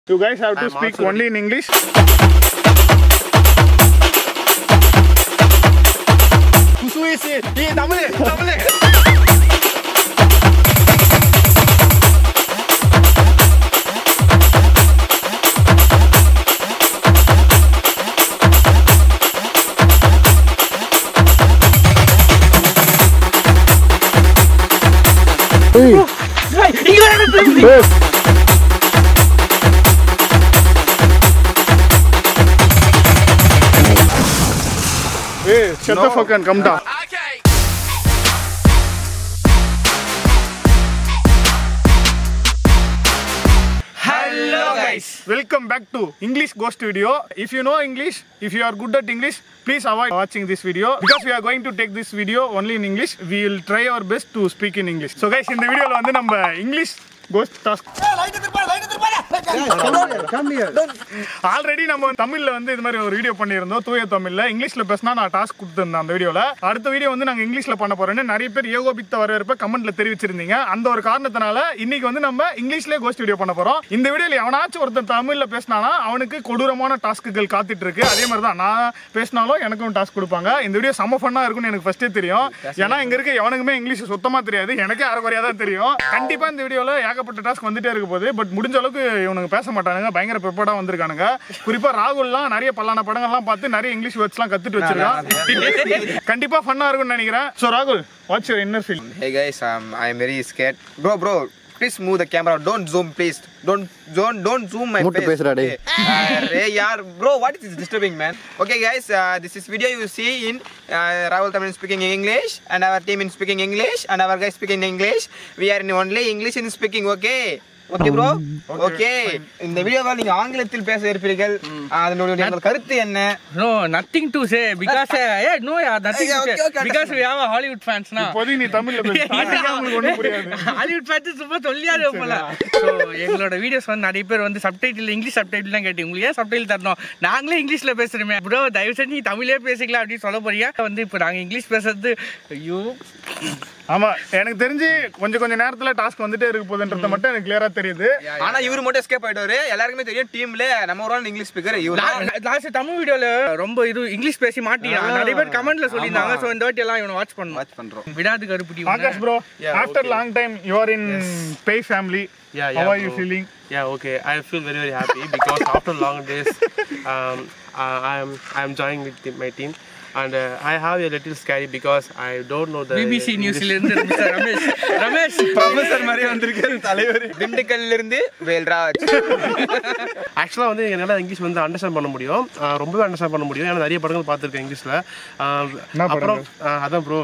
You guys have to I'm speak also only in English. குசுவேசி ஏ Tamil Tamil Hey, shut the fuck and come down. Hello guys Welcome back to English Ghost Video. If you know English, if you are good at English, please avoid watching this video because we are going to take this video only in English. We will try our best to speak in English. So guys, இந்த வீடியோல வந்து நம்ம English cost task already நம்ம தமிழ்ல வந்து இது மாதிரி ஒரு வீடியோ பண்ணியிருந்தோம் தூய தமிழ்ல இங்கிலீஷ்ல பேசினா நான் டாஸ்க் கொடுத்திருந்தேன் அந்த வீடியோல அடுத்த வீடியோ வந்து நாங்க இங்கிலீஷ்ல பண்ண போறோம்னு நிறைய பேர் ஏகோபித்த வரவேற்ப கமெண்ட்ல தெரிவிச்சிருந்தீங்க அந்த ஒரு காரணத்தினால இன்னைக்கு வந்து நம்ம இங்கிலீஷ்லயே கோஸ்ட் வீடியோ பண்ண போறோம் இந்த வீடியோல எவனாச்சும் ஒருத்தன் தமிழ்ல பேசினானா அவனுக்கு கொடூரமான டாஸ்க்குகள் காத்துட்டு இருக்கு அதே மாதிரி தான் நான் பேசினாலும் எனக்கும் டாஸ்க் கொடுப்பாங்க இந்த வீடியோ செம்ம ஃபன்னா இருக்கும்னு எனக்கு ஃபர்ஸ்டே தெரியும் ஏன்னா இங்க இருக்க எவனுக்குமே இங்கிலீஷ் சுத்தமா தெரியாது எனக்கே அரைக்குறையா தான் தெரியும் கண்டிப்பா இந்த வீடியோல ஏகப்பட்ட டாஸ்க் வந்துட்டே இருக்க போகுது பட் முடிஞ்ச அளவுக்கு இவனுங்க பேச மாட்டானுங்க பயங்கர ப்ரிப்பேர்டா வந்திருக்கானுங்க குறிப்பா ராகுல்லாம் நிறைய பல்லான படங்கள்லாம் பார்த்து நிறைய இங்கிலீஷ் வேர்ட்ஸ்லாம் கத்துட்டு வச்சிருக்கான் கண்டிப்பா ஃபன்னா இருக்கும்னு நினைக்கிறேன் ஸோ ராகுல் watch your inner feel Hey guys, um, I'm very scared. Bro, bro, please move the camera. Don't zoom, please. Don't, don't, don't zoom my முட்டு face. பேசுடா டேய். Okay. Uh, hey, yaar, bro, what is this disturbing, man? Okay, guys, uh, this is video you see in uh, Rahul Tamil speaking English, and our team in speaking English, and our guys speaking English. We are in only English in speaking. Okay. Okay bro okay இந்த வீடியோவில் நீங்க ஆங்கிலத்தில் பேச இருப்பீர்கள் அதனுடைய உங்கள் கருத்து என்ன No, nothing to say because uh, yeah, no, yeah, nothing Yeah, to okay, say okay, because we have a Hollywood fans now. இப்போதைக்கு நீ தமிழ்ல பேசு ஸ்டார்டிங்கா உங்களுக்கு ஒண்ணும் புரியாது ஹாலிவுட் ஃபேன்ஸ் சும்மா சொல்லியாரு போல ஸோ எங்களோட வீடியோஸ் வந்து நிறைய பேர் வந்து சப்டைட்டில் இங்கிலீஷ் சப்டைட்டில் தான் கேட்டு உங்களுக்கு ஏன் சப்டைட்டில் தரணும் நாங்களே இங்கிலீஷ்ல பேசுறோமே ப்ரோ தயவு செஞ்சு நீ தமிழே பேசிக்கலாம் அப்படின்னு சொல்ல போறீங்க வந்து இப்போ நாங்கள் இங்கிலீஷ் பேசுறது ஐயோ ஆமா எனக்கு தெரிஞ்சு கொஞ்சம் கொஞ்சம் நேரத்துல டாஸ்க் வந்துட்டே இருக்க போகுதுன்றத மட்டும் எனக்கு கிளியரா தெரியுது ஆனா இவரு மட்டும் எஸ்கேப் ஆயிட்டாரு எல்லாருக்குமே தெரியும் டீம்ல நம்ம ஒரு ஆள் இங்கிலீஷ் ஸ்பீக்கர் இவரு லாஸ்ட் தமிழ் வீடியோல ரொம்ப இது இங்கிலீஷ் பேசி மாட்டினான் நிறைய பேர் கமெண்ட்ல சொல்லியிருந்தாங்க ஸோ இந்த வாட்டி எல்லாம் இவனை வாட்ச் பண்ணுவோம் வாட்ச் பண்றோம் விடாது கருப்புடி Akash bro after long time you are in bay family Yeah, how yeah, are you bro. feeling Yeah, okay. I feel very very happy because after long days, um, uh, I am I am joining with the- my team, and uh, I have a little scary because I don't know the BBC English. நியூஸ்ல இருந்து mister Ramesh Ramesh professor மாதிரி வந்திருக்காரு தலைவர் திண்டுக்கல்ல இருந்து வேல்ராஜ் ஆக்சுவலாக வந்து என்னால் இங்கிலீஷ் வந்து அண்டர்ஸ்டாண்ட் பண்ண முடியும் அஹ் ரொம்பவே அண்டர்ஸ்டாண்ட் பண்ண முடியும் ஏன்னா நிறைய படங்கள் பார்த்துருக்கேன் இங்கிலீஷில் அப்புறம் அஹ் அதான் ப்ரோ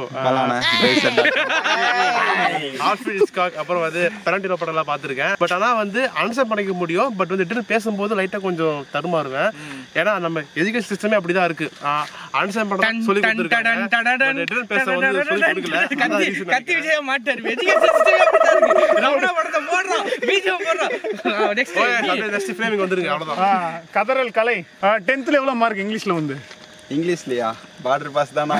ஆல்ஃபிட் ஸ்காக் அப்புறம் வந்து டரண்டினோ படம்லாம் பார்த்துருக்கேன் பட் ஆனால் வந்து அண்டர்ஸ்டாண்ட் பண்ணிக்க முடியும் பட் வந்து ரிட்டன் பேசும்போது லைட்டாக கொஞ்சம் தருமாறுவேன் ஏன்னா நம்ம எஜுகேஷன் சிஸ்டமே அப்படி தான் இருக்கு அண்டர்ஸ்டாண்ட் பண்ண சொல்லி கொடுத்துருக்காங்க ரிட்டன் பேச வந்து சொல்லி கொடுக்கல அதான் கத்தி reason கத்தி விஜய மாட்டார் எஜுகேஷன் சிஸ்டம் அப்படிதான் இருக்கு ரவுண்டா படத்தை போடுறோம் பிஜிஎம் போடுறோம் நெக்ஸ்ட் அப்படியே நெக்ஸ்ட் ஃப்ரேமிங் வந்துருங்க அவ்வளோதான் ஆ, கதறல் கலை டென்த்ல எவ்வளவு மார்க் இங்கிலீஷ்ல வந்து இங்கிலீஷ்லையா பார்டர் பாஸ் தானா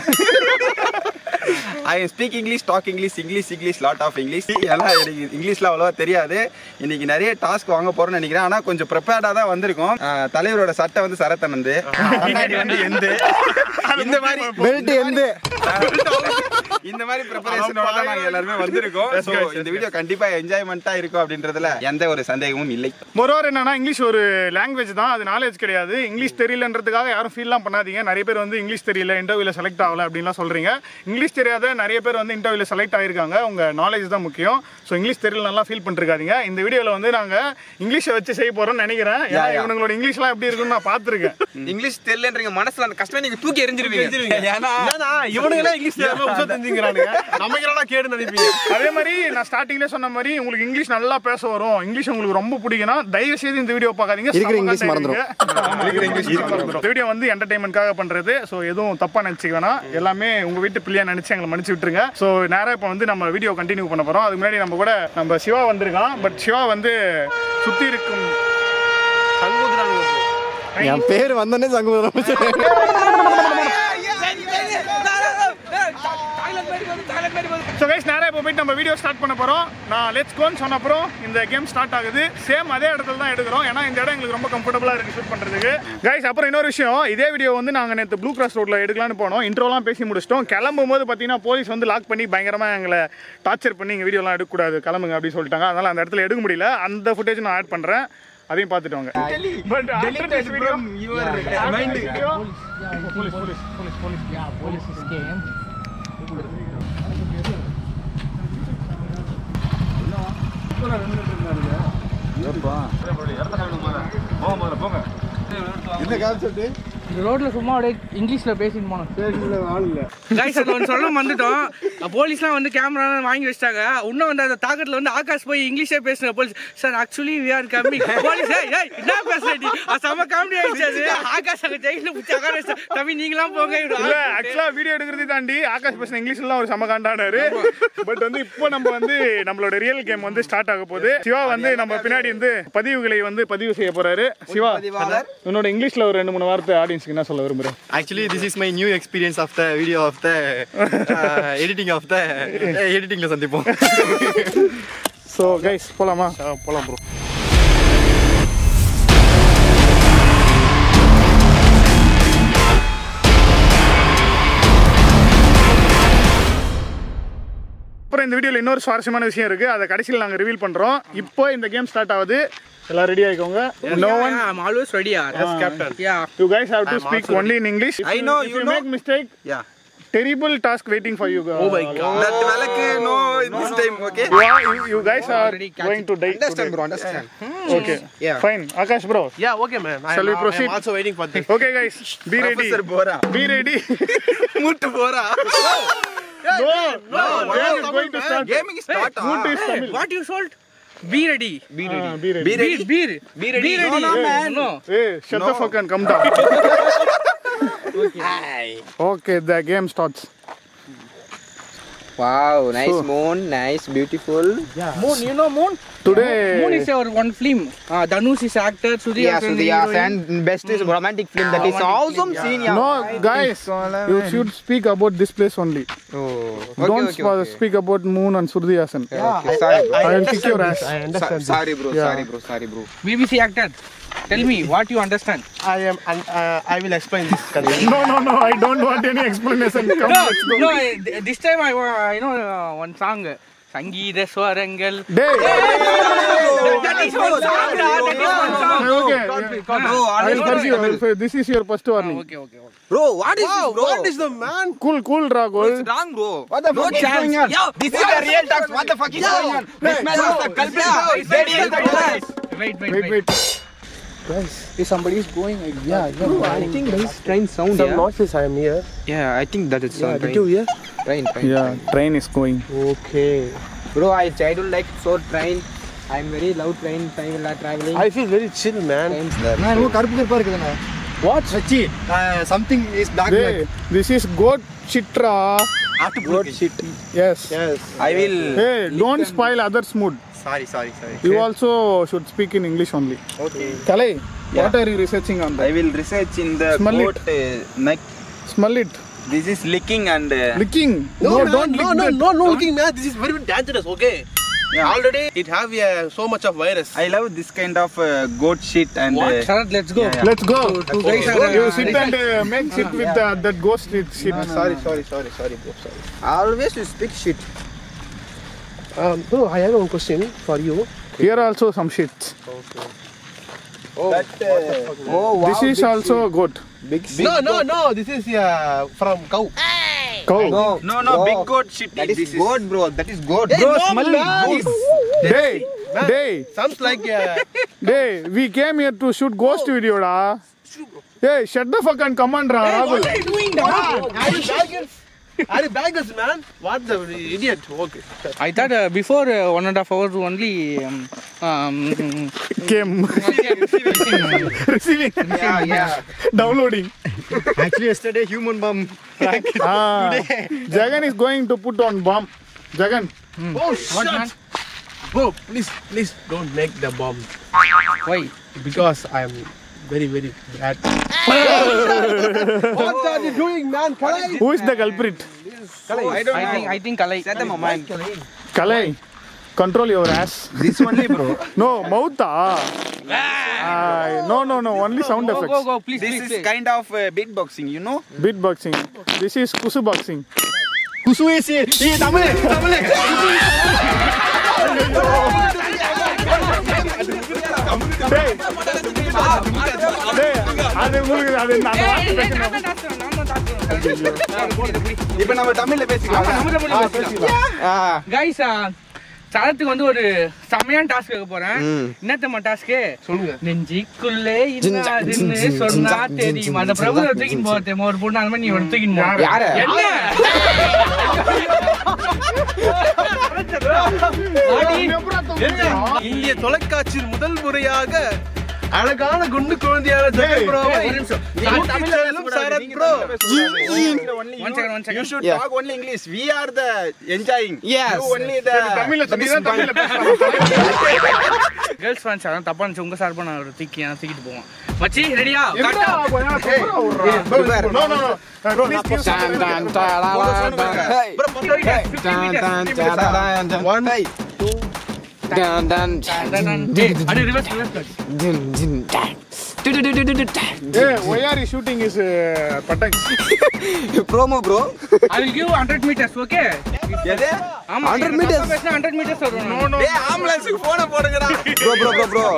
I speak English talk English English English lot of English ஏன்னா எனக்கு இங்கிலீஷ்ல அவ்வளோவா தெரியாது இன்னைக்கு நிறைய டாஸ்க் வாங்க போறோம்னு நினைக்கிறேன் ஆனா கொஞ்சம் ப்ரிப்பேர்டா தான் வந்திருக்கோம் ஆஹ் தலைவரோட சட்டை வந்து சரத்தனந்து கண்ணாடி வந்து எந்து இந்த மாதிரி பெல்ட் எந்த இந்த மாதிரி ப்ரிப்பரேஷனோட தான் நாங்க எல்லாருமே வந்திருக்கோம் ஸோ இந்த வீடியோ கண்டிப்பா என்ஜாய்மெண்ட்டா இருக்கும் அப்படின்றதுல எந்த ஒரு சந்தேகமும் இல்லை மொரோவர் என்னன்னா இங்கிலீஷ் ஒரு லாங்குவேஜ் தான் அது நாலேஜ் கிடையாது இங்கிலீஷ் தெரியலன்றதுக்காக யாரும் ஃபீல்லாம் பண்ணாதீங்க நிறைய பேர் வந்து இங்கிலீஷ் தெரியல இன்டர்வியூல செலக்ட் ஆகல அப்படின்லாம் சொல்றீங்க இங்கிலீஷ் தெரியாத நிறைய பேர் வந்து இன்டர்வியூல செலக்ட் ஆயிருக்காங்க உங்க நாலேஜ் தான் முக்கியம் ஸோ இங்கிலீஷ் தெரியல நல்லா ஃபீல் பண்ணிருக்காதீங்க இந்த வீடியோல வந்து நாங்க இங்கிலீஷை வச்சு செய்ய போறோம்னு நினைக்கிறேன் ஏன்னா Yeah, yeah. இவங்களோட இங்கிலீஷ்லாம் எப்படி இருக்குன்னு நான் பார்த்துருக்கேன் இங்கிலீஷ் தெரியலன்றீங்க மனசுல அந்த கஷ்டமே நீங்க தூக்கி எரிஞ்சிருவீங்க ஏன்னா என்னன்னா இவனுங்களே இங்கிலீஷ் தெரியாம உச தெரிஞ்சுக்கிறானுங்க நமக்கு என்னடா கேடு நினைப்பீங்க அதே மாதிரி நான் ஸ்டார்டிங்ல சொன்ன மாதிரி உங்களுக்கு இங்கிலீஷ் நல்லா பேச வரும் இங்கிலீஷ் உங்களுக்கு ரொம்ப பிடிக்கும்னா தயவு செய்து இந்த வீடியோ பார்க்காதீங்க இருக்கிற செம இங்கிலீஷ் content மறந்துரும். இருக்கு. ஆமா, இருக்கிற இங்கிலீஷ் மறந்துரும். வீடியோ வந்து என்டர்டைன்மெண்ட்காக பண்றது ஸோ எதுவும் தப்பா நினைச்சுக்க வேணாம் எல்லாமே உங்க வீட்டு பிள்ளையா நினைச்சு எங்களை மன்னிச்சு விட்டுருங்க ஸோ நேரா இப்போ வந்து நம்ம வீடியோ கண்டினியூ பண்ண போறோம் அதுக்கு முன்னாடி நம்ம கூட நம்ம சிவா வந்திருக்கான் பட் சிவா வந்து சுத்தி இருக்கும் சங்குதுறானுங்க bro. என் பேர் வந்தோடனே சங்குதரம் ஸோ கைஸ் நேராக இப்போ போயிட்டு நம்ம வீடியோ ஸ்டார்ட் பண்ண போகிறோம் நான் லெட்ஸ் கோன்னு சொன்ன அப்புறம் இந்த கேம் ஸ்டார்ட் ஆகுது சேம் அதே இடத்துல தான் எடுக்கிறோம் ஏன்னா இந்த இடம் எங்களுக்கு ரொம்ப கம்ஃபர்டபுளாக இருக்குது ஷூட் பண்ணுறதுக்கு கைஸ் அப்புறம் இன்னொரு விஷயம் இதே வீடியோ வந்து நாங்கள் நேற்று ப்ளூ கிராஸ் ரோட்டில் எடுக்கலாம்னு போனோம் இன்ட்ரோலாம் பேசி முடிச்சிட்டோம் கிளம்பும் போது பார்த்தீங்கன்னா போலீஸ் வந்து லாக் பண்ணி பயங்கரமாக எங்களை டார்ச்சர் பண்ணி எங்கள் வீடியோலாம் எடுக்கக்கூடாது கிளம்புங்க அப்படின்னு சொல்லிட்டாங்க அதனால் அந்த இடத்துல எடுக்க முடியல அந்த ஃபுட்டேஜ் நான் ஆட் பண்ணுறேன் அதையும் பார்த்துட்டு வாங்க but video police police police police இந்த ரோட்ல சும்மா அப்படியே இங்கிலீஷ்ல பேசிட்டு போனோம் கைஸ் அது ஒன்று சொல்ல வந்துட்டோம் போலீஸ்லாம் வந்து கேமரா வாங்கி வச்சிட்டாங்க இன்னும் வந்து அந்த தாக்கத்துல வந்து ஆகாஷ் போய் இங்கிலீஷே பேசுன police sir actually we are coming police ஏய் ஏய் என்ன பேசுறடி அது செம காமெடி ஆயிடுச்சு அது ஆகாஷ் அங்க ஜெயில பிடிச்ச ஆகாஷ் தம்பி நீங்களாம் போங்க இவரு இல்ல ஆக்சுவலா வீடியோ எடுக்கிறதை தாண்டி ஆகாஷ் பேசின இங்கிலீஷ்லாம் ஒரு செம காண்டாடாரு பட் வந்து இப்போ நம்ம வந்து நம்மளோட ரியல் கேம் வந்து ஸ்டார்ட் ஆக போகுது சிவா வந்து நம்ம பின்னாடி வந்து பதிவுகளை வந்து பதிவு செய்ய போறாரு சிவா உன்னோட இங்கிலீஷ்ல ஒரு ரெண்டு மூணு வார்த்தை ஆடியன்ஸ்க்கு என்ன சொல்ல விரும்புறேன் Actually, this is my new experience of the video of the uh, editing of the uh, editing ல சந்திப்போம் ஸோ கைஸ் போலாமா போலாம் ப்ரோ அப்புறம் இந்த வீடியோல இன்னொரு சுவாரஸ்யமான விஷயம் இருக்கு அதை கடைசியில் நாங்க ரிவீல் பண்றோம் இப்போ இந்த கேம் ஸ்டார்ட் ஆகுது எல்லாம் ரெடி ஆயிக்கோங்க no one I'm always ready yeah. captain. Yeah. You guys have to speak only in English I know, If you you know. Make mistake Yeah. terrible task waiting for you Oh my god. That Valak, no, this time, okay? you, are, you, you guys are Already catch going to die Understand, today. bro. Understand. okay Yeah. fine akash bro Yeah, okay, man. I Shall am, we proceed? I am also waiting for this. okay guys be ready Professor Bora. be ready Muttu Bora. no no game is going to start Gaming start. Moot is Hey, Tamil. what you sold? Be ready. Be ready. be ready. Be ready. Beer, beer. Be ready. Be ready. No, no, man. No. Hey, shut the fuck and come down. okay, the game starts. Wow, nice So- moon, nice, beautiful. Moon, you know Moon? Today, Moon is our one film. Uh, Dhanush is actor, Sudhir Yeah, is so the the heroine. and best is romantic film. That is Romantic awesome film, scene. Yeah. no, guys, you should speak about this place only. Oh, okay, Don't okay, sp- okay. speak about Moon and Surdi Hasan. Okay, sorry, bro. I will kick your ass. I Sa- understand. this. sorry, bro. Yeah. Sorry, bro. Sorry, bro. BBC actor. Tell me what you understand. I am, and uh, I will explain this. concept. No, no, no, I don't want any explanation. Come, No, let's go. no. th- This time I, wa- I know uh, one song. சங்கீத ஸ்வரங்கள் Day. That is one song. da. That is one song. Okay. Bro, I will first you. I will first- This is your first warning. Okay, okay, okay. bro, what is Wow, this, bro? what is the man? Cool, cool, Rahul. It's wrong, bro. What the fuck is chance. going on? Yo, this is the real talk. What the fuck is going on? This man is the culprit, bro. It's very real talk. Wait, wait, Wait, wait. If somebody is going, like, yeah, yeah. I think there is train sound, Some noises I am here. Yeah, I think that is Yeah, sound. did you hear? Train, train. Yeah, train is going. Okay. Bro, I childhood like so train. I'm very loud train travel traveling. I feel very chill, man. Trains there. What? Sachi, uh, something is black. Hey, this is goat chitra. Have to put shit. Yes. Yes. I will. Hey, don't spoil others' mood. Sorry, sorry, sorry. You also should speak in English only. Okay. Kalai, what are you researching on I that? will research in the Smell goat uh, neck. Smell it. This is licking and uh, Licking. No, No, man, don't no, lick no, that. no, no, looking, man. This is very, very dangerous. Okay. Yeah. Already, it have uh, so much of virus. I love this kind of uh, goat shit and What? uh, Sharat, let's go. Yeah, yeah. Let's go. Two guys are, You uh, sit and uh, make shit with the, that ghost shit. shit. sorry, sorry, sorry, sorry, bro. Sorry. Always you speak shit. Um, bro, I have one question for you. Here also some shit. that, uh, Oh wow. This is also a goat. big shit. no, no, no. This is uh, from cow. Cow. No, no, no, bro. big goat shit. That is this goat, bro. That is goat. Hey, no, man. Day. Day. Sounds like uh, Day. We came here to shoot ghost video, da. Hey, shut the fuck and come on, ra. Rahul. What are you doing, da? Are you bagels? Are you bagels, man? What the idiot? Okay. I thought uh, before uh, one and a half hours only. Um, um, Came. Receiving. Yeah, yeah. Downloading. Actually, yesterday human bomb. Ah. Jagan is going to put on bomb. Jagan. Oh, shit. Bro, please, please don't make the bomb why? because I am very, very bad. what are you doing, man? Kalai? Who is the culprit? I don't I know. think I think Kalai. Set them a mind. கலை control your ass This only, bro. No மவுத்தா no no no only sound Go go effects go please This please. is kind of uh, beatboxing, you know? Beatboxing this is குசு boxing குசுவேசி ஏ தமிழ் தமிழ் அது உங்களுக்கு அது அந்த வார்த்தை Hey, பேசணும். நான் தான் தாக்குறேன், நான் தான் தாக்குறேன். இப்ப நம்ம தமிழ்ல பேசிக்கலாம் நம்ம தமிழ்ல பேசலாம். Ah. Guys, ஆ, சரத்துக்கு வந்து ஒரு செமையான டாஸ்க் வைக்க போறேன் என்னத்தம்மா டாஸ்க் சொல்லுங்க நெஞ்சிக்குள்ளே இன்னாதுன்னு சொன்னா தெரியும் அந்த பிரபு தூக்கின்னு போகிறேன் ஒரு பொண்ணு அந்த மாதிரி நீ ஒரு தூக்கின்னு போ யாரு? என்ன வாடி. இந்திய தொலைக்காட்சியில் முதல் முறையாக அழகான குண்டு குழந்தையான ஜெகன் ப்ரோவை ஒரு நிமிஷம். தூக்கிச் செல்லும் Sarath bro One second, one second. You should Yeah. talk only English. We are the enjoying. Yes. You only the. தமிழ்ல the சொன்னீங்கன்னா miss தமிழ்ல point. பேசலாம் கேர்ள்ஸ் ஃபேன்ஸ் அதான் தப்பா இருந்துச்சு உங்க சார்பா நான் ஒரு தூக்கி நான் தூக்கிட்டு போவோம் மச்சி ரெடியா என்னடா, காட்டா கொஞ்ச நேரம் தொப்பரா விட்றா. No, no, no. Please use Dun, dun, ta, la, la, dun. Hey. Dun, dun, ta, da, dun, dun. One. Hey. Dun, dun, அடி reverse reverse dun, dun, dun. Du, du, du, du, du, du, dun. Hey, why are you shooting his uh, pataks? Promo, bro. I will give 100 meters okay எது? ஆமா 100 100 meters? Meters 100 meters வரும் No, no. டேய், ஆம்புலன்ஸுக்கு போனை போடுங்கடா. Bro, bro, bro, bro.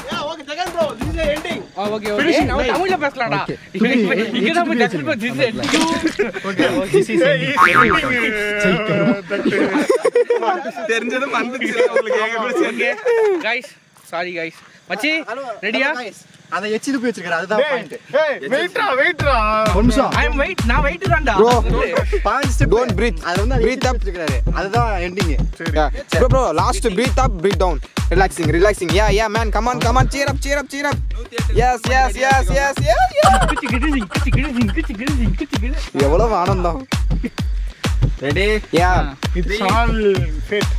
Okay okay நான் தமிழ்ல பேசலாம்டா இங்க தான் போய் டக்கு போய் this Hey, he's shooting, uh, that, தெரிஞ்சதும் வந்துச்சு உங்களுக்கு ஓகே கைஸ் சாரி கைஸ் மச்சி ரெடியா அதை எச்சி துப்பி வச்சிருக்காரு அதுதான் பாயிண்ட் Hey, wait ரா, wait ரா. ஒரு நிமிஷம் ஐ அம் வெயிட் நான் வெயிட் தான்டா Bro. பாஞ்சு ஸ்டெப் Don't breathe. அது வந்து அதை Breathe எச்சி up. துப்பி வச்சிருக்காரு அதுதான் ending Yeah. Bro, bro, last breathe up, breathe down. Relaxing, relaxing. Yeah, yeah, man. Come on, come on. Cheer up, cheer up, cheer up. Yes, yes, yes, yes, yeah, yeah. கிச்சி கிச்சி கிச்சி கிச்சி கிச்சி கிச்சி கிச்சி கிச்சி எவ்வளவு ஆனந்தம் ready Yeah. It's all fate.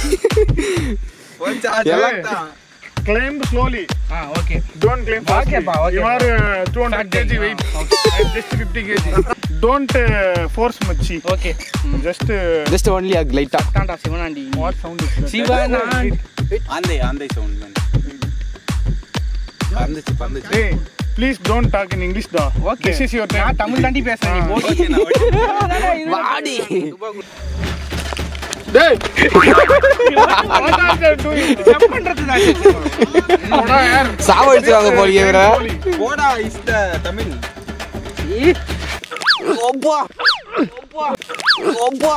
எல்லாம் தான். Climb slowly. ஆ okay Don't climb fast. Okay பா, okay You பா. are uh, 200 kg weight. I'm just 50 kg. Don't uh, force much. Okay Just uh, Just only a light up. தான்டா Sivanandi what sound is that? Sivanandi ஆந்தை ஆந்தை sound பறந்துச்சு பறந்துச்சு Hey, please don't talk in English, da. Okay This is your time. நான் தமிழ் தாண்டி பேசுறேன் நீ போடி ஓகேண்ணா ஓகே வாடி. Hey! what are they doing? Step பண்றது தான் போடா, யார்? சாவடிச்சிருவாங்க போலியே இவரை. போடா இஸ் த தமிழ் ஒப்பா. ஒப்பா. ஒப்பா.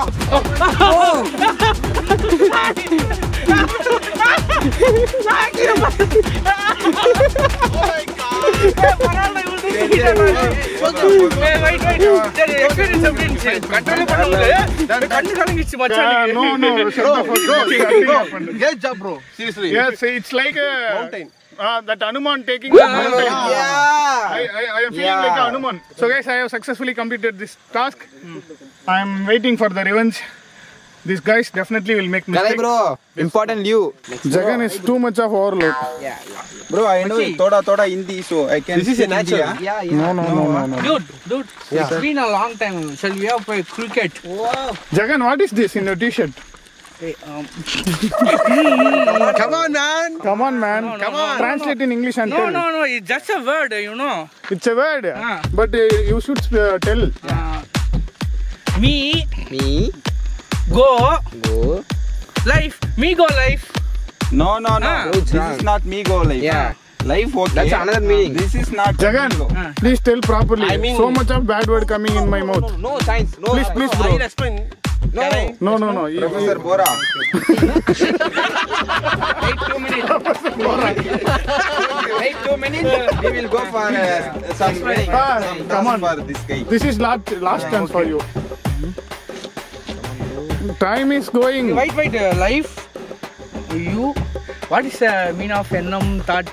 பரவாயில்ல இவ்வளவு வெயிட் வெயிட் சரி எக்ஸ்பீரியன்ஸ் எப்படி இருந்துச்சு கண்ட்ரோல் பண்ண முடியல கண்ணு கலங்கிச்சு Uh, மச்சான் no, no, shut the fuck up. Nothing happened. Great job, bro. Seriously. Yes, it's like a Mountain. Uh, that Hanuman taking the mountain. Yeah. I, I, I am feeling like a Hanuman. So guys, I have successfully completed this task. I am waiting for the revenge. These guys definitely will make Kalai mistake. bro, important you. Jagan is too much of overload. bro i know thoda thoda hindi so i can This is a speak natural. Hindi, Yeah, yeah. No, no, no, no, no. Dude, dude, it's been a long time. Shall we have a cricket? Jagan, what is this in your t-shirt? Hey, um, Come on, man. Come on, man. No, no, Come no, on. Translate in English and no, tell. no, no, it's just a word, you know. It's a word. Ah. But uh, you should uh, tell. Uh, me Me. go Go. life. Me go life. no no no Ah. this is not me go life Yeah. life okay That's another meaning. this is not Jagan, me go. Ah. please tell properly. I mean- so much of bad word coming in my mouth. No science. No. Please, please, I bro. will explain. No. No, no, no. You- professor bora Wait two minutes. Wait two minutes. we will go for uh, some, some Ah, come task on. for this guy This is last last chance for you. Time is going. Wait, wait, uh, life. You. What is the meaning of enam thought?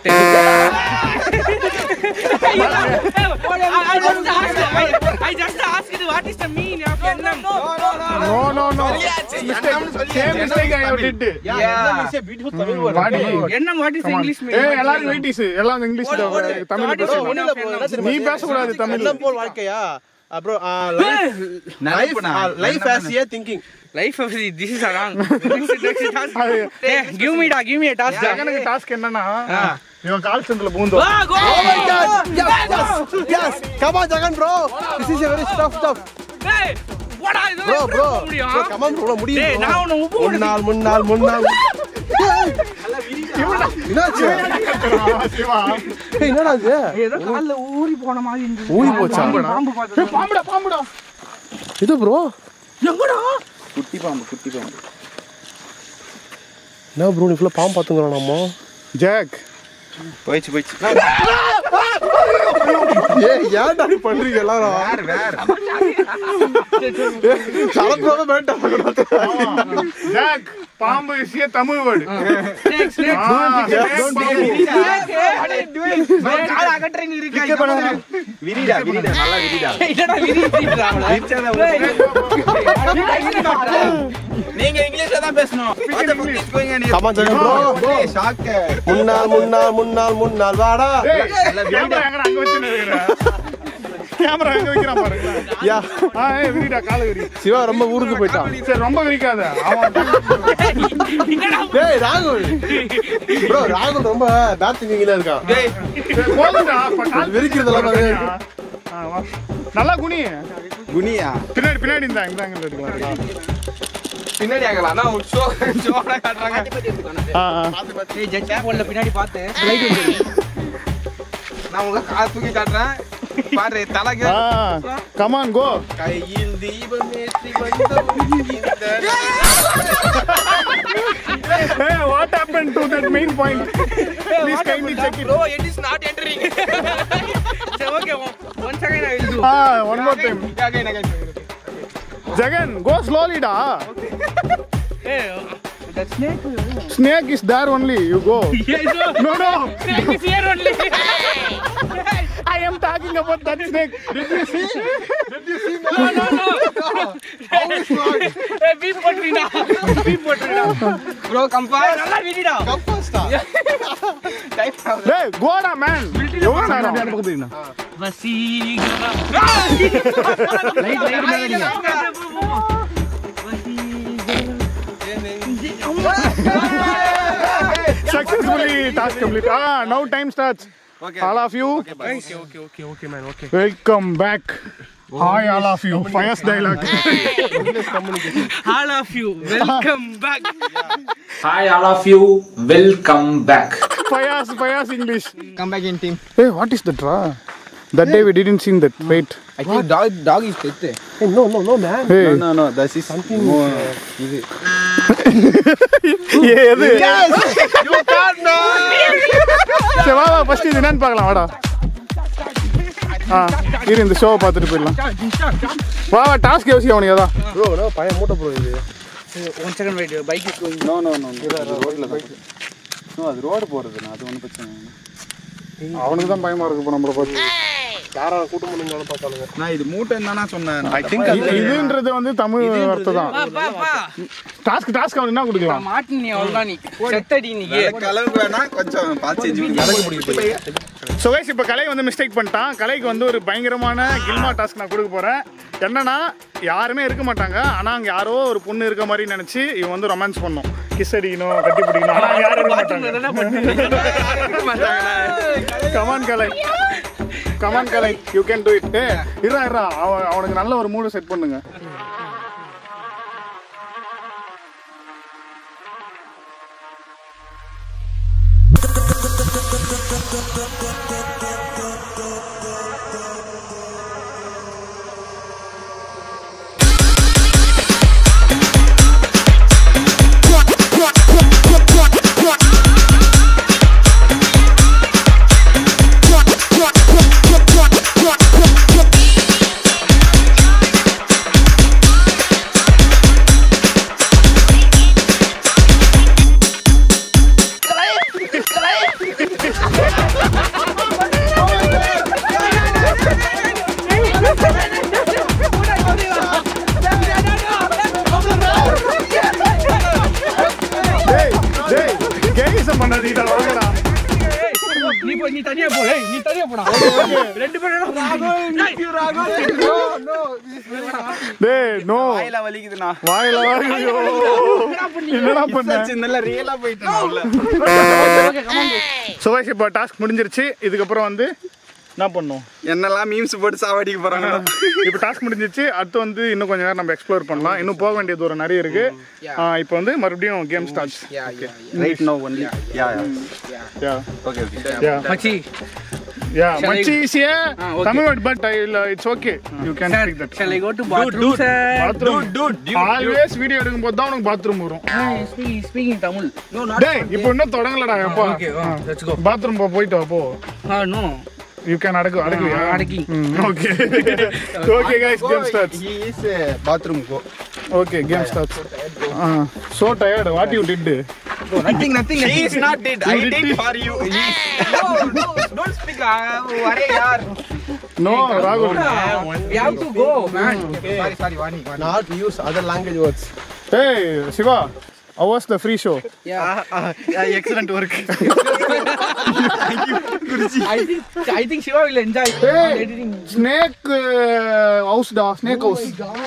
I, I just asked. I, I just asked what is the meaning of enam? No, no, no. Mistake. Same mistake I have did. Yeah. It's a beautiful Tamil word. Vadi. Enam, what is the Come on. English ஏய் meaning? எல்லாரும் wait is எல்லாம் English Tamil What is பேசணும் the நீ பேசக்கூடாது தமிழ்ல எண்ணம் போல் வாழ்க்கையா அப்புறம் life life as a thinking life of this is wrong give me டா கிவ் மீ டாஸ்க் ஜெகனுக்கு டாஸ்க் என்னன்னா இவன் கால் Senthil பூந்தோம் Yes, come on, Jagan, bro. This is a very tough stuff. போடா இது Bro, bro, முடியும் bro, come on, bro, முடியும் டேய் bro. நான் உன்னை உப்பு முன்னாள் முன்னாள் முன்னாள் என்னாச்சு சிவா ஏய், என்னடா இது ஏதோ கால்ல ஊறி போன மாதிரி இருந்துச்சு ஊறி போச்சா? பாம்பு பாத்து பாம்புடா பாம்புடா இது ப்ரோ குட்டி பாம்பு குட்டி பாம்பு என்ன ப்ரோ நீ ஃபுல்லாக பாம்பு பார்த்துங்கிறோம் நம்ம ஜாக் போயிடுச்சு போயிடுச்சு ஏய் ஏன்டா நீ பண்றீங்க எல்லாரும் வேற வேற கலப்பாவே வேண்டாம் ஜாக் பாம்பு இசிய தமிழ் வேர்டு ஸ்னேக் ஸ்னேக் கால அகற்றங்க இருக்கா விரிடா விரிடா நல்லா விரிடா என்னடா விரிச்சிட்டாங்களா நீங்க இங்கிலீஷ்ல தான் பேசணும் What the fuck is going on here? Come on Jagan bro shock முன்னாள் முன்னாள் முன்னாள் முன்னாள் வாடா கேமரா எங்கடா அங்க வச்சு நிறுத்துற கேமரா எங்க வைக்கிறான் பாருங்க யா ஆ ஏய் விரிடா கால விரி சிவா ரொம்ப ஊருக்கு போயிட்டான் சரி ரொம்ப விரிக்காத அவன் டேய் ராகுல் ப்ரோ ராகுல் ரொம்ப பேட் திங்கிங்ல இருக்கான் டேய், சரி, போதும்டா அப்ப கால் வெறிக்கிறதெல்லாம் பாருங்க. ஆ, வா. நல்லா குனி குனியா பின்னாடி பின்னாடி இந்த இந்த ஆங்கிள் எடுக்கலாம் பின்னாடி ஆகலாம் ஆனா ஒரு show- show ஓட காட்டுறாங்க ஆ ஆ ஏய் ஜட்ஜ் போன்ல பின்னாடி பாத்து நான் உங்க கால் தூக்கி காட்டுறேன் பாரு தலைக்கு ஆ கமான் கோ கையில் தீபம் ஏற்றி வந்தோம் இந்த Hey, what happened to that main point? Please kindly check it. bro it is not entering சரி okay one second I will do Ah, one more time. again again Jagan, go slowly, da. ஏய் that snake Snake is there only. You go. yes No, no. snake is here only I am talking about that snake. Did you see? Did you see? no no no ஏய் beep போட்றீடா beep போட்றீடா bro come fast நல்லா விடிடா type Hey, go da, man. எவ்வளவு நேரம் அந்த பக்கம் தெரியுமா? வசீகரா லைட் லைட் மேல Successfully task complete. Ah, now time starts. Okay. All of you, okay okay okay okay man okay welcome back. Hi, all of you. Fires dialogue. all of you welcome back Hi, all of you. Welcome back. Fires, fires English. come back in team Hey, what is that? Ra? That day we didn't see that. Wait. I think dog dog is dead ஏய் no no no man Hey. No no this is இது எது சரி வா வா first இது என்னன்னு பார்க்கலாம் வாடா ஆ இரு இந்த ஷோவை பார்த்துட்டு போயிடலாம் வா வா டாஸ்க் யோசிக்க அவனுக்கு ஏதா ப்ரோ நான் பையன் மூட்டை ப்ரோ இது one second wait bike is going no no no ரோட்ல தான் நோ அது ரோடு போறதுண்ணா அது ஒன்றும் பிரச்சனை இல்லை அவனுக்கு தான் பயமா இருக்கு இப்போ நம்மளை பார்த்து யாரா கூட்டம் பண்ணுங்கன்னு பார்த்தாலுங்க நான் இது மூட்டைன்னு தானே சொன்னேன் ஐ திங்க் இது- இதுன்றது வந்து தமிழ் வார்த்தை தான் பா பா பா டாஸ்க் டாஸ்க் அவனுக்கு என்ன கொடுக்கலாம் மாட்டு நீ அவ்வளவுதான் நீ செத்தடி நீ அளவுக்கு வேணா கொஞ்சம் பார்த்து செஞ்சு ஸோ கைஸ் இப்போ கலை வந்து மிஸ்டேக் பண்ணிட்டான் கலைக்கு வந்து ஒரு பயங்கரமான கில்மா டாஸ்க் நான் கொடுக்க போகிறேன் என்னன்னா யாருமே இருக்க மாட்டாங்க ஆனால் அங்கே யாரோ ஒரு பொண்ணு இருக்க மாதிரி நினச்சி இவன் வந்து ரொமான்ஸ் பண்ணும் கிஸ் அடிக்கணும் கட்டி பிடிக்கணும் ஆனால் யாரும் இருக்க மாட்டாங்க come on Kalai come on Kalai you can do it இருறா இருறா அவன் அவனுக்கு நல்ல ஒரு மூடு செட் பண்ணுங்க நீ தனியா போடா ரெண்டு பேரும் டேய் நோ வாயில வலிக்குதுண்ணா வாயில வாயிலையோ என்னடா பண்ண நல்லா ரியலா போயிட்டேன் உள்ள சுபாஷ் இப்போ டாஸ்க் முடிஞ்சிருச்சு இதுக்கப்புறம் வந்து என்ன பண்ணோம் என்னெல்லாம் மீம்ஸ் போட்டு சாவடிக்க போறாங்க இப்போ டாஸ்க் முடிஞ்சிருச்சு அடுத்து வந்து இன்னும் கொஞ்ச நேரம் நம்ம எக்ஸ்ப்ளோர் பண்ணலாம் இன்னும் போக வேண்டிய தூரம் நிறைய இருக்கு ஆ, இப்போ வந்து மறுபடியும் game starts right no only yeah yeah okay okay yeah மச்சி யா Shall I- மச் ஈஸியா Ah, okay. Tamil word but I it's okay you can sir speak that shall I go to bathroom sir bathroom always video எடுக்கும் போது தான் உனக்கு bathroom வரும் speaking Tamil டேய் இப்போ இன்னும் தொடங்கலடா எப்பா Okay, ah, let's go. Bathroom போ போயிட்டு வா போ ஆ நோ யூ கேன் அடக்கு அடக்குவியா அடக்கி. Okay okay guys game starts he is bathroom go okay game starts so tired what you did Nothing, nothing. he is not did i did for you he No, no, don't speak. uh, Arey, yaar. No ராகுல் we have to go man Sorry, sorry, Vani, Vani. Not use other language words Hey, Shiva, how was the free show? Excellent work i think i think shiva will enjoy Hey, editing snake uh, house da, snake house.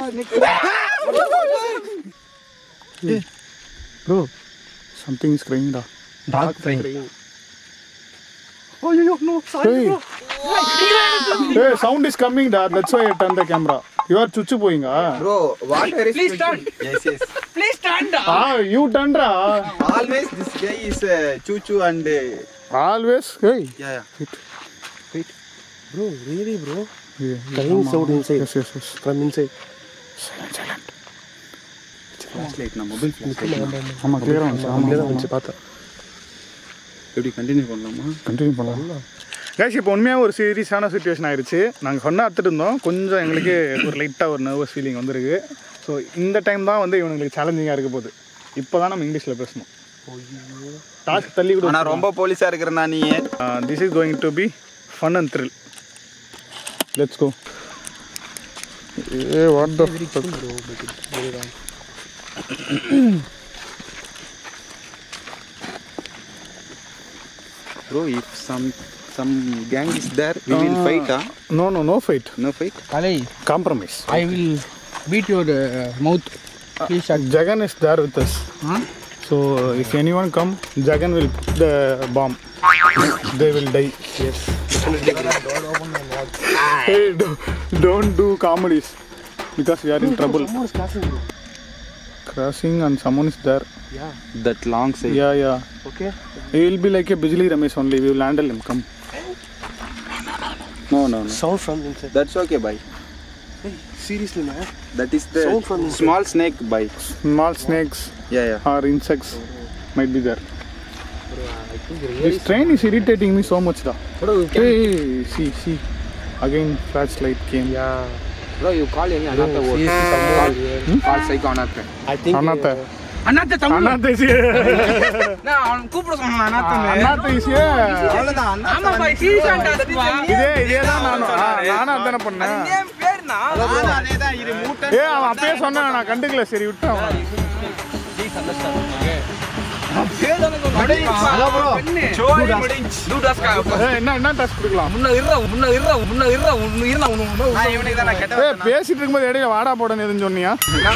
Hey, bro, something is crying da. dog crying Hey. hey, sound is coming da. That's why I turned the camera. You are chuchu going ah. Bro, water is. please stand yes yes please stand Ah, you turned da. always this guy is uh, choo choo and uh, Always. Hey. yeah yeah bro really bro Yeah, Crying sound inside. Yes, yes, yes. From inside flashlight நான் mobile flashlight ஆமா clear ஆ வந்துச்சு. ஆமா, ஆமா. பார்த்தேன் எப்படி continue பண்ணலாமா continue பண்ணலாம் கேஷ் இப்போ உண்மையாக ஒரு சீரியஸான சுச்சுவேஷன் ஆயிடுச்சு நாங்கள் சொன்ன அத்துட்டு இருந்தோம் கொஞ்சம் எங்களுக்கு ஒரு லைட்டாக ஒரு நர்வஸ் ஃபீலிங் வந்திருக்கு ஸோ இந்த டைம் தான் வந்து இவங்களுக்கு சேலஞ்சிங்காக இருக்க போகுது இப்போ தான் நம்ம இங்கிலீஷில் பேசணும் டாஸ்க் தள்ளி ஆனா கூட ரொம்ப போலீஸா இருக்கிறனா நீ this is going to be fun and thrill let's go ஏ what the bro if some some gang is there we will fight huh? No no no fight no fight kalai compromise i will beat your uh, mouth please shut Jagan is there with us huh? So if any one come Jagan will put the bomb they will die yes hey, do- don't do comedies because we are in trouble. Crossing and someone is there. that long side Yeah, yeah. Okay. He will be like a Bijli Ramesh only. We will handle him. Come. no no no sound from inside that's okay bye seriously man that is the Sound from inside. small snake bye Small snakes yeah yeah or insects might be there. This train is irritating me so much. Da. Hey, see, see. Again, flashlight came. Bro, you call any another word. Call, call psycho another. I think Anatha. Annaatthe Tamil Anatha is here. நான் அவன் கூப்பிட சொன்னான் அனாத்தன்னு. Anatha is here. அவ்வளவுதான் ஆமா பாய் சீரியஸா டாஸ்க்வா இதே இதே தான் நானும் ஆ, நானும் அதானே பண்ணேன் ஏன் பேருனா நானும் அதேதான் இரு மூட்டை ஏ அவன் அப்பயே சொன்னான் நான் கண்டுக்கல சரி விட்டேன் அவனை. சோழி முடிஞ்சு ஏய், என்ன என்ன டாஸ்க் கொடுக்கலாம் முன்ன இருறா முன்ன இருறா முன்ன இருறா உன்ன இருந்தா உன்ன இவனுக்கு தான் நான் கெட்ட ஏய் பேசிட்டு இருக்கும்போது இடையில வாடா போடன்னு எதுன்னு சொன்னியா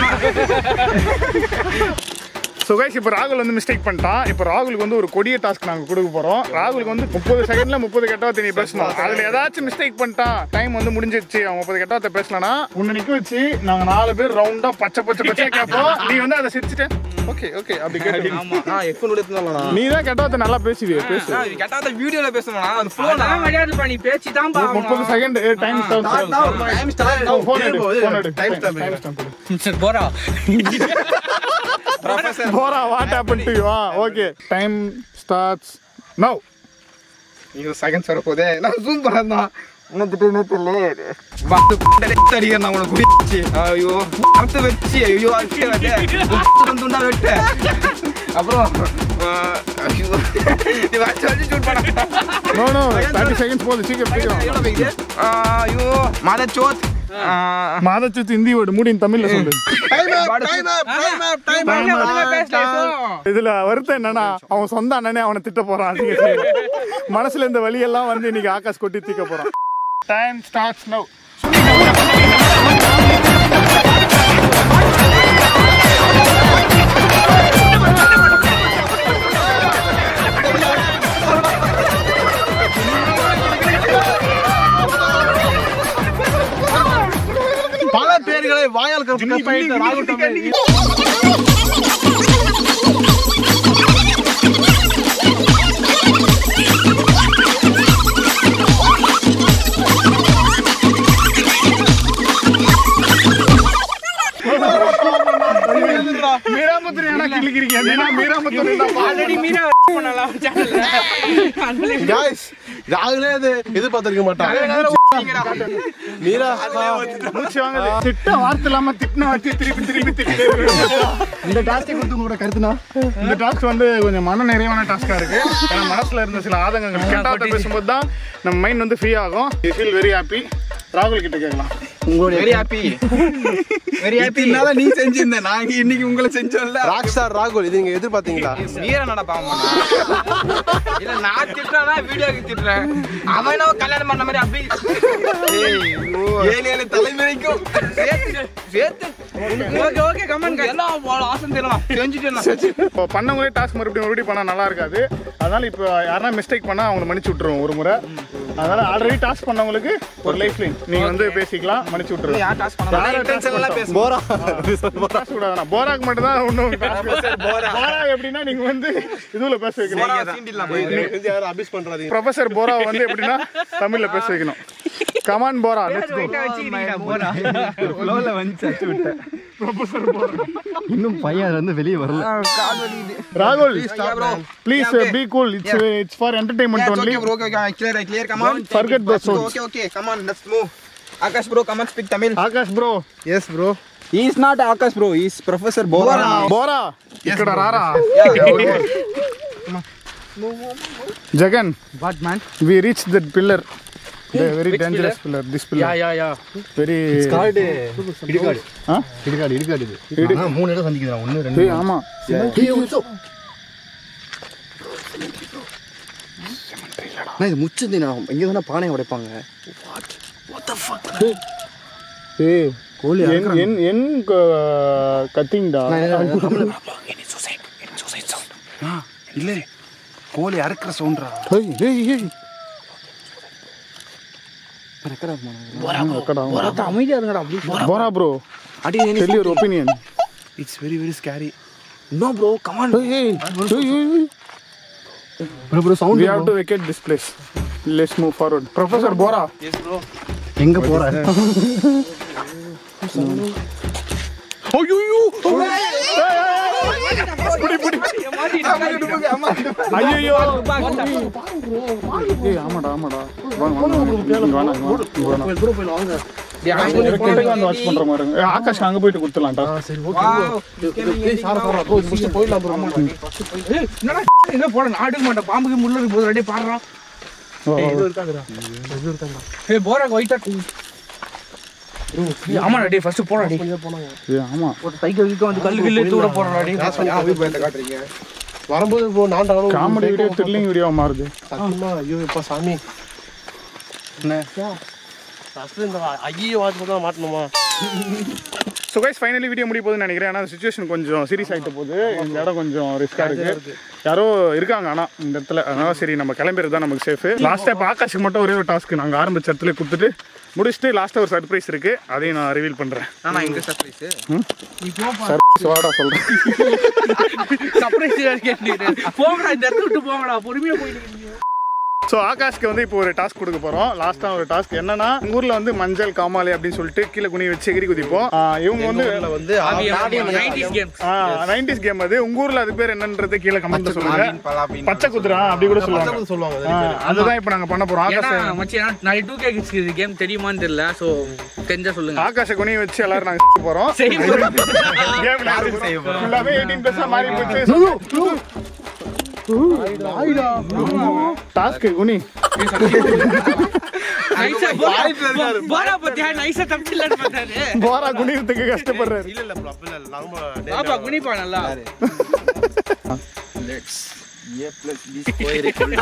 ஸோ கைஸ் இப்போ ராகுல் வந்து மிஸ்டேக் பண்ணிட்டான் இப்போ ராகுலுக்கு வந்து ஒரு கொடிய டாஸ்க் நாங்கள் கொடுக்க போகிறோம் ராகுலுக்கு வந்து முப்பது செகண்ட்ல முப்பது கெட்டவார்த்தை நீ பேசணும் அதில் ஏதாச்சும் மிஸ்டேக் பண்ணிட்டான் டைம் வந்து முடிஞ்சிருச்சு அவன் முப்பது கெட்டவார்த்தை பேசலனா உன்னை நிற்க வச்சு நாங்கள் நாலு பேர் ரவுண்டாக பச்சை பச்சை பச்சையா கேட்போம் நீ வந்து அதை சிரிச்சுட்டு ஓகே ஓகே அப்படி கேட்டு ஆமா நான் எஃப்என் எடுத்துனாலடா நீ தான் கெட்டவார்த்தை நல்லா பேசுவியே பேசு நான் இது கெட்டாத வீடியோல பேசணும்னா அந்த ஃப்ளோ அதெல்லாம் கிடையாது பண்ணி பேச்சு தான் பா முப்பது second time time start now phone எடு ஃபோன் எடு Time stop. டைம் ஸ்டாம்ப் சரி போறா போறா what happen to you okay time starts now ஐயோ செகண்ட்ஸ் வர போதே நான் ஜூம் பண்ணதான் உனக்கு தெரியல பத்து அடிக்கிறேன் உனக்கு குடிச்சு ஐயோ அடுத்து வச்சு ஐயோ அடிச்சு வெட்டு துண்டா வெட்டு அப்புறம் ஆஹ், ஐயோ நீ வச்சு வச்சு ஷூட் பண்ண நோ நோ தேர்ட்டி செகண்ட்ஸ் போகுது சீக்கிரம் சீக்கிரம் எவ்வளோ போகுது? ஆஹ், ஐயோ மத சோத் மாதச்சுத்து ஹிந்தி வேர்டு மூடின் தமிழ்ல சொல்லு இதுல வருத்தம் என்னன்னா அவன் சொந்த அண்ணனே அவனை திட்ட போறான் அதிக மனசுல இந்த வழியெல்லாம் வந்து இன்னைக்கு ஆகாஷ் கொட்டி தீக்க போறான் டைம் ஸ்டார்ட்ஸ் நவ் பல பேர்களை வாயால் கப்பாயிட்ட ராகுல் தமிழ் மீராமுத்திரி ஏன்னா கிளிக்கிறீங்க ஏன்னா மீராமுத்திரி ஆல்ரெடி மீரா பண்ணலாம் சேனல்ல காய்ஸ் ராகுலே அது எதிர்பார்த்திருக்க மாட்டான் மீரா மூச்சு வாங்குது திட்ட வார்த்தை இல்லாம திட்டின வச்சு திருப்பி திருப்பி திட்டே இந்த டாஸ்கை கொடுத்து உங்களோட கருத்துனா இந்த டாஸ்க் வந்து கொஞ்சம் மன நிறைவான டாஸ்கா இருக்கு ஏன்னா மனசுல இருந்த சில ஆதங்கங்கள் கெட்டாட்ட பேசும்போது தான் நம்ம மைண்ட் வந்து ஃப்ரீ ஆகும் யூ ஃபீல் வெரி ஹாப்பி ராகுல் கிட்ட கேட்கலாம் வெரி ஹாப்பி வெரி ஹாப்பி இதனால நீ செஞ்சிருந்த நாங்க இன்னைக்கு உங்களை செஞ்சோம்ல ராக் ஸ்டார் ராகுல் இது நீங்க எதிர்பார்த்தீங்களா வீர நடப்பாங்க இல்ல நான் திட்டுறேன்னா வீடியோக்கு திட்டுறேன் அவன் என்ன கல்யாணம் பண்ண மாதிரி அப்படி ஏழு ஏழு தலைமுறைக்கும் சேர்த்து சேர்த்து ஓகே ஓகே கமெண்ட் எல்லாம் அவ்வளோ ஆசை தெரியலாம் செஞ்சுட்டேன் இப்போ பண்ணவங்களே டாஸ்க் மறுபடியும் மறுபடியும் பண்ணா நல்லா இருக்காது அதனால இப்போ யாரா மிஸ்டேக் பண்ணா அவங்களை மன்னிச்சு விட்டுருவோம் ஒரு முறை அதனால ஆல்ரெடி டாஸ்க் பண்ணவங்களுக்கு ஒரு லைஃப் லைன் நீங்க வந்து பேசிக்கலாம் மன்னிச்சு விட்டுருவோம் யார் டாஸ்க் பண்ண இன்டென்ஷன் எல்லாம் பேச போரா டாஸ்க் கூடாதுண்ணா போராக்கு மட்டும் தான் ஒன்றும் போரா எப்படின்னா நீங்க வந்து இதுல பேச வைக்கணும் யாரும் அபிஸ் பண்றாதீங்க ப்ரொஃபசர் போரா வந்து எப்படின்னா தமிழ்ல பேச வைக்கணும் கமான் போரா லெட்ஸ் கோ ஃப்ளோல வந்து அச்சு விட்டேன் இன்னும் பையன் அதுல இருந்து வெளியே வரல ராகுல் bro. Please be cool it's it's for entertainment Yeah, it's only okay, bro. Okay, okay, clear, clear. Come on. forget those Let's go. words. Okay, okay. Come on, let's move. Akash, bro, come on, speak Tamil. Akash bro yes bro is not Akash bro is professor బోరా బోరా ఇక్కడ రారా Jagan what man we reach that pillar very dangerous pillar this yeah pillar yeah yeah very காடு இடுகாடு ஆ? இடுகாடு இடுகாடு இது ஆனா மூணு இடம் சந்திக்குது ஒன்னு ரெண்டு ஆமா அண்ணா, இது முச்சந்தி இங்க தானே பானையை உடைப்பாங்க ஏய் கோலி என் என் என் கத்திங்கடா இல்ல கோழி அறுக்கிற சவுண்டா ஏய் ஏய் ஏய் அமைதியா இருங்கடா அப்படி போரா ப்ரோ அடி tell your opinion it's very very scary no bro come on ஏய் ஏய் ஏய் bro bro we sound have to vacate this place let's move forward professor bora எங்க போற ஐயோ ஏய் ஆமாடா ஆமாடா வாங்க வாங்க வாங்க வாங்க வாங்க வந்து வாட்ச் பண்ற மாதிரி இருக்கு. ஏய், ஆகாஷ் அங்க போயிட்டு கொடுத்துலாம்டா Wow. போயிடலாம் ப்ரோ என்னடா என்ன போட நாடுக்க மாட்டேன் பாம்புக்கு முள்ள இருக்கு போது அப்படியே பாடுறான் ஏய் போரா ஒயிட்டா ஆமாடா டேய் ஃபர்ஸ்ட் போடா டேய் ஏய் ஆமா ஒரு சைக்கிள் வீக்க வந்து கல்லு கில்லு தூர போறடா டேய் வரும்போது ப்ரோ நான் டானும் காமெடி வீடியோ த்ரில்லிங் வீடியோ மாறுது சத்தியமா ஐயோ இப்ப சாமி ஃபர்ஸ்ட் இந்த ஐயோ வாட்ச் தான் மாட்டணுமா ஸோ கைஸ் ஃபைனலி வீடியோ முடிய போகுதுன்னு நினைக்கிறேன் ஆனால் சுச்சுவேஷன் கொஞ்சம் சீரியஸ் ஆகிட்ட போகுது இந்த இடம் கொஞ்சம் ரிஸ்க்காக இருக்கு யாரோ இருக்காங்க ஆனால் இந்த இடத்துல அதனால சரி நம்ம கிளம்பிறது தான் நமக்கு சேஃப் லாஸ்ட்டாக இப்போ ஆகாஷுக்கு மட்டும் ஒரே ஒரு டாஸ்க் நாங்கள் ஆரம்பிச்ச இடத்துல கொடுத்துட்டு முடிச்சுட்டு லாஸ்ட்டாக ஒரு சர்ப்ரைஸ் இருக்கு அதையும் நான் ரிவீல் பண்ணுறேன் ஆனா இங்க சர்ப்ரைஸ் சர்ப்ரைஸ் வாடா சொல்கிறேன் சர்ப்ரைஸ் கேட்டு போங்கடா இந்த இடத்த விட்டு போங்கடா பொறுமையா போயிட்டு ஸோ ஆகாஷ்க்கு வந்து இப்போ ஒரு டாஸ்க் கொடுக்க போகிறோம் லாஸ்ட்டாக ஒரு டாஸ்க் என்னன்னா உங்க ஊரில் வந்து மஞ்சள் காமாலி அப்படின்னு சொல்லிட்டு கீழே குனி வச்சு எகிரி குதிப்போம் ஆ, இவங்க வந்து வந்து நைன்டிஸ் கேம்ஸ் நைன்டிஸ் கேம் அது உங்க ஊர்ல அதுக்கு பேர் என்னன்றது கீழே கமெண்ட்ல சொல்லுங்க ஆவின் பலாபின் பச்சை குதிரா அப்படி கூட சொல்லுவாங்க சொல்லுவாங்க ஆ, அதுதான் இப்போ நாங்க பண்ண போறோம் ஏன்னா ஆகாஷ மச்சி ஏன்னா நாளைக்கு டூ கே கிட்ஸ் இது கேம் தெரியுமான்னு தெரியல ஸோ தெரிஞ்சா சொல்லுங்க ஆகாஷ குனி வச்சு எல்லாரும் நாங்க போறோம் செய்ய போறோம். கேம்ல ஃபுல்லாவே 18 பிளஸ் மாறி போச்சு டாஸ்க் குனி நைஸா போரா போரா பத்தியா நைஸா தப்பிச்சிடலான்னு பார்த்தாரு போரா குனியத்துக்கு கஷ்டப்படுறாரு இல்ல இல்ல bro, அப்படி இல்ல நான் ரொம்ப பாப்பா குனிப்பா நல்லா let's a plus b square equal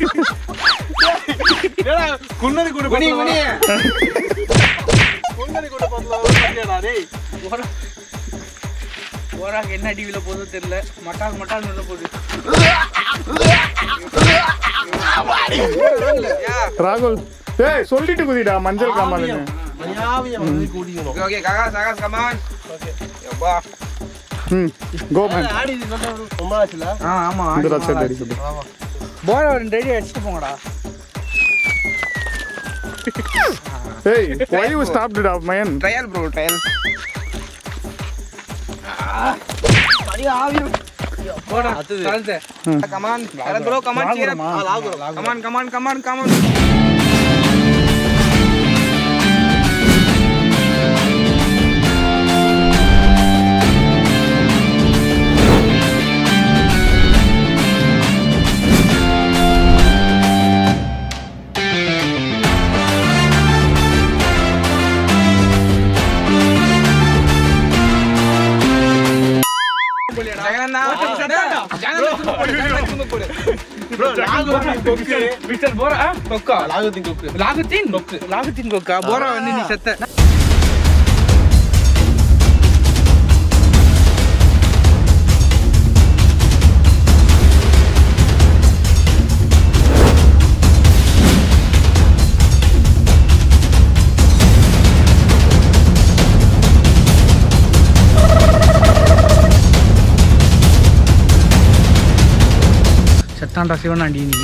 குன்னரி கூட குனி குனி குன்னரி கூட பார்த்தா டேய் போரா போராக்கு என்ன டிவில போதோ தெரியல மட்டாக்கு மட்டாக்கு உள்ள போகுது ராகுல் ஏய் சொல்லிட்டு குதிடா மஞ்சள் காமாலுன்னு மணியாவிய வந்து கூடிக்கணும் Okay, okay, Kagas, Kagas, come on. Yabba. ம் கோ மேன் ஆடி இது நல்லா ரொம்ப ஆச்சுல ஆ ஆமா இந்த சைடு அடி சொல்லு போரா ரெண்டு ரெடி அடிச்சுட்டு போங்கடா ஏய் why you stopped it up man Trial, bro, trial. போடா தாழ்த்த Come on. Karan, bro, come on, cheer up. Come on, come on, come on, come on. ஜெகனண்ணா. ஜெகனண்ணா தூங்க போடு. மிஸ்டர் போரா ஆ, கொக்கா லாகத்தின் கொக்கு லாகுத்தீன் கொக்கு லாகுத்தீன் கொக்கா போரா வந்து நீ செத்த செத்தாண்டா சிவனாண்டி நீ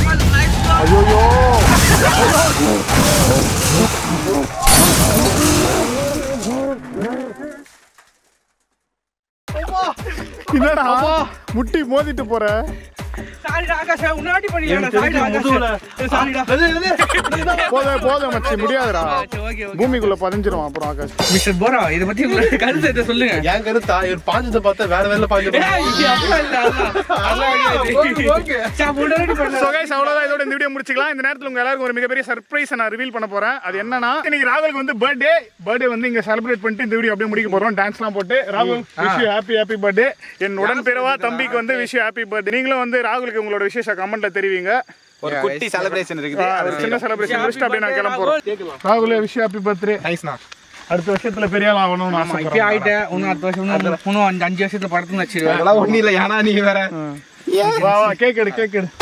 என்னடா முட்டி மோதிட்டு போற சாரிடா ஆகாஷா உன்னாடி பண்ணிடா சாரிடா முதுகுல ஆகாஷ் சாரிடா போத போத மச்சி முடியாதுடா ஓகே ஓகே பூமிக்குள்ள பதிஞ்சிரும் அப்புறம் ஆகாஷ் மிஸ்டர் போரா இத பத்தி உங்களோட கருத்து என்ன சொல்லுங்க என் கருத்தா இவர் பாஞ்சதை பார்த்தா வேற வேற பாஞ்சு ஏய், இது அப்படிலாம் இல்ல, அதான். அதெல்லாம் கிடையாது. சா, முன்னாடி பண்ண- ஸோ கைஸ் அவ்வளோதான் இதோட இந்த வீடியோ முடிச்சுக்கலாம் இந்த நேரத்தில் உங்க எல்லாருக்கும் ஒரு மிகப்பெரிய சர்ப்ரைஸ் நான் ரிவீல் பண்ண போறேன் அது என்னன்னா இன்னைக்கு ராகுலுக்கு வந்து பர்த்டே பர்த்டே வந்து இங்க செலிப்ரேட் பண்ணிட்டு இந்த வீடியோ அப்படியே முடிக்க போறோம் டான்ஸ்லாம் போட்டு ராகுல் wish you happy happy birthday என் உடன் பிறவா தம்பிக்கு வந்து விஷ் யூ ஹாப்பி பர்த்டே நீங்களும் வந்து ராகுலுக்கு உங்களோட விசேஷ கமெண்ட்ல தெரிவிங்க ஒரு குட்டி செலிப்ரேஷன் இருக்குது ஆ, ஒரு சின்ன செலிப்ரேஷன் முடிச்சுட்டு அப்படியே நான் கிளம்ப போறோம் ராகுல் விஷ் யூ ஹாப்பி பர்த்டே நைஸ்ண்ணா அடுத்த வருஷத்துல பெரிய ஆள் ஆகணும்னு ஆமா, இப்பயே ஆசைப்படுறேன் ஆயிட்டேன். இன்னும் அடுத்த வருஷம் இன்னும் இன்னும் அஞ்சு அஞ்சு வருஷத்துல படத்துன்னு வச்சிருவேன் அதெல்லாம் ஒண்ணும் இல்ல ஏன்னா நீங்க வேற வா வா கேக் எடு கேக் எடு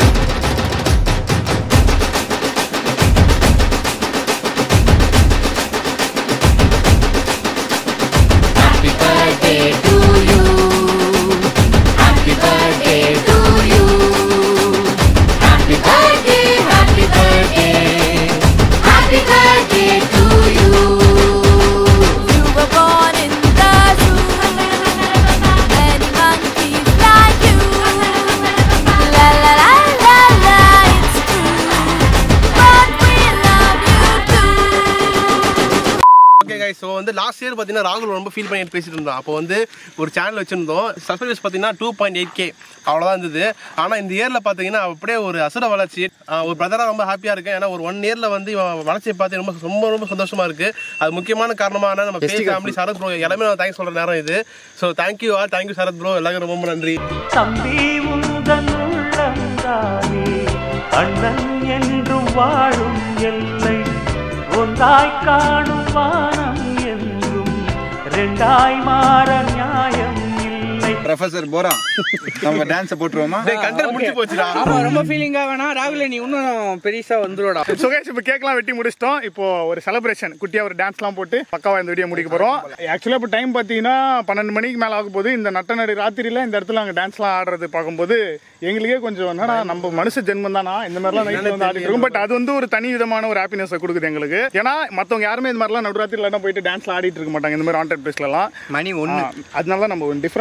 Happy birthday to you. Happy birthday to you. Happy birthday, happy birthday. Happy birthday to you. You were born in the zoo. Many monkeys like you. La la la la la, it's true. But we love you too. Okay guys so வந்து last year பார்த்தீங்கன்னா ராகுல் ரொம்ப feel பண்ணிட்டு பேசிட்டு இருந்தோம் அப்போ வந்து ஒரு சேனல் வச்சிருந்தோம் சப்ஸ்கிரைபர்ஸ் பார்த்தீங்கன்னா டூ பாயிண்ட் எயிட் கே அவ்வளோதான் இருந்தது ஆனால் இந்த இயரில் பார்த்தீங்கன்னா அப்படியே ஒரு அசுர வளர்ச்சி ஆஹ் ஒரு பிரதராக ரொம்ப ஹாப்பியாக இருக்கேன் ஏன்னா ஒரு ஒன் இயரில் வந்து இவன் வளர்ச்சியை பார்த்து ரொம்ப ரொம்ப ரொம்ப சந்தோஷமா இருக்கு அது முக்கியமான காரணமான நம்ம பேஸ் ஃபேமிலி சரத் ப்ரோ எல்லாமே நான் தேங்க்ஸ் சொல்கிற நேரம் இது ஸோ தேங்க்யூ ஆ தேங்க்யூ சரத் ப்ரோ எல்லாருக்கும் ரொம்ப நன்றி தம்பி உந்தன் உள்ளந்தானே அண்ணன் என்றும் வாழும் எல்லை ஒன்றாய் காணும் வானம் என்றும் ரெண்டாய் மாற நியாயம் இல்லை ப்ரொஃபசர் போரா நம்ம டான்ஸை போட்டுருவோமா கண்டென்ட் முடிச்சு போச்சுடா ஆமா ரொம்ப ஃபீலிங்கா வேணா ராகுல நீ இன்னும் பெருசா வந்துருடா ஸோ கைஸ் இப்போ கேக்லாம் வெட்டி முடிச்சிட்டோம் இப்போ ஒரு செலிப்ரேஷன் குட்டியாக ஒரு டான்ஸ்லாம் போட்டு பக்காவா இந்த வீடியோ முடிக்க போகிறோம் ஆக்சுவலாக இப்போ டைம் பார்த்தீங்கன்னா பன்னெண்டு மணிக்கு மேலே ஆக போகுது இந்த நட்ட நடு ராத்திரியில் இந்த இடத்துல அங்கே டான்ஸ்லாம் ஆடுறது பார்க்கும்போது எங்களுக்கே கொஞ்சம் என்னடா நம்ம மனுஷ ஜென்மம் தானா இந்த மாதிரிலாம் நைட்டில் வந்து ஆடிட்டு இருக்கோம் பட் அது வந்து ஒரு தனி விதமான ஒரு ஹாப்பினஸை கொடுக்குது எங்களுக்கு ஏன்னா மற்றவங்க யாருமே இந்த மாதிரிலாம் நடுராத்திரிலாம் போயிட்டு டான்ஸ்லாம் ஆடிட்டு இருக்க மாட்டாங்க இந்த மாதிரி ஆண்டட் பிளேஸ்லலாம் மணி ஒண்ணு அதனால தான் நம்ம ஒரு டிஃப்ரெண்டான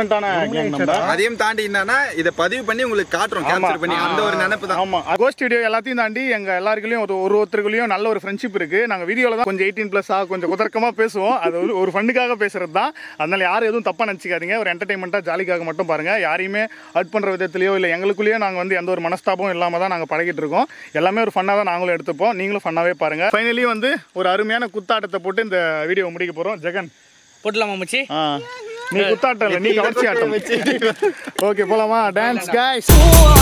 gang நம்ம அதையும் தாண்டி என்னன்னா இதை பதிவு பண்ணி உங்களுக்கு காட்டுறோம் கேப்சர் பண்ணி அந்த ஒரு நினைப்பு தான் ஆமா கோஸ்ட் வீடியோ எல்லாத்தையும் தாண்டி எங்க எல்லாருக்குள்ளயும் ஒரு ஒரு ஒருத்தருக்குள்ளயும் நல்ல ஒரு ஃப்ரெண்ட்ஷிப் இருக்கு நாங்க வீடியோல தான் கொஞ்சம் எயிட்டீன் பிளஸ் கொஞ்சம் குதர்க்கமா பேசுவோம் அது ஒரு ஒரு ஃபண்டுக்காக பேசுறது தான் அதனால யாரும் எதுவும் தப்பா நினைச்சுக்காதீங்க ஒரு என்டர்டைன்மெண்ட்டா ஜாலிக்காக மட்டும் பாருங்க யாரையுமே ஹர்ட் பண்ற விதத்திலயோ இல்ல எங்களுக்குள்ளேயோ நாங்க வந்து எந்த ஒரு மனஸ்தாபமும் இல்லாம தான் நாங்க பழகிட்டு இருக்கோம் எல்லாமே ஒரு ஃபன்னா தான் நாங்களும் எடுத்துப்போம் நீங்களும் ஃபன்னாவே பாருங்க ஃபைனலி வந்து ஒரு அருமையான குத்தாட்டத்தை போட்டு இந்த வீடியோ முடிக்க போறோம் ஜெகன் போட்டலாமா மச்சி ஆ நீ குத்தாட்டம் இல்லை நீ கவர்ச்சி ஆட்டம் ஓகே போலாமா டான்ஸ் கைஸ்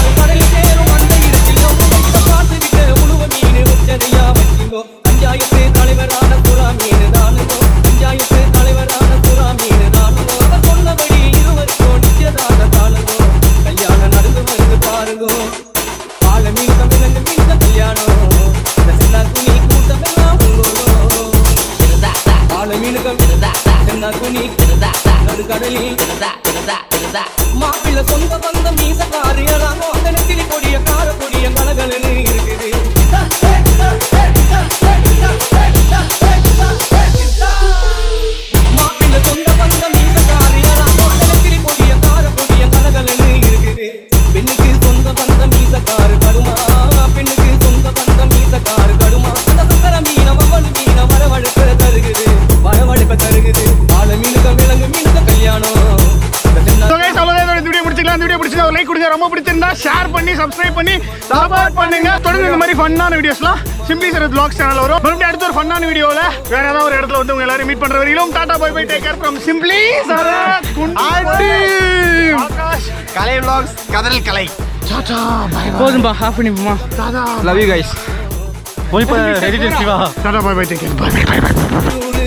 பஞ்சாயத்து தலைவரான புறா மீன் தானுங்கோ பஞ்சாயத்து தலைவரான புறா மீன் தானுங்கோ அவர் சொன்னபடி இருவருக்கோ நிச்சயதான தானுங்கோ கல்யாணம் நடந்து வருது பாருங்கோ பால மீன் தமிழங்க மீன் கல்யாணம் இந்த சின்ன துணி கூட்டம் எல்லாம் உங்களோ பால மீனுகம் சின்ன துணி நடுக்கடலில் மாப்பிள்ள சொந்த பந்தம் மீசக்காரி எல்லாம் அந்த நெத்திலி கொடிய கார கொடிய கலகலன்னு இருக்குது மாப்பிள்ள சொந்த பந்தம் மீசக்காரி எல்லாம் அந்த நெத்திலி கொடிய கார கொடிய கலகலன்னு இருக்குது பெண்ணுக்கு சொந்த பந்தம் மீசக்காரு கடுமா பெண்ணுக்கு சொந்த பந்தம் மீசக்காரு கடுமா அந்த சுந்தர மீன மவனு மீன வரவழைப்ப தருகுது வரவழைப்ப தருகுது ஆள மீனுக்க விலங்கு மீனுக்க கல்யாணம் இந்த சின்ன So guys, அவ்வளவுதான் இதோட இந்த வீடியோ முடிச்சுக்கலாம் இந்த வீடியோ பிடிச்சா ஒரு லைக் கொடுங்க ரொம்ப பிடிச்சிருந்தா ஷேர் பண்ணி சப்ஸ்கிரைப் பண்ணி சப்போர்ட் பண்ணுங்க தொடர்ந்து இந்த மாதிரி ஃபன்னான வீடியோஸ்லாம் சிம்பிளி சரத் vlogs சேனல் வரும் மறுபடியும் அடுத்த ஒரு ஃபன்னான வீடியோல வேற ஏதாவது ஒரு இடத்துல வந்து உங்க எல்லாரும் மீட் பண்ற வரையிலும் tata bye bye take care from simply Sarath குண்டாடி ஆகாஷ் கலை vlogs கதறல் கலை போதும்பா ஆஃப் பண்ணிப்போமா லவ் யூ கைஸ் போய் இப்போ editor Shiva tata bye bye take care bye bye bye by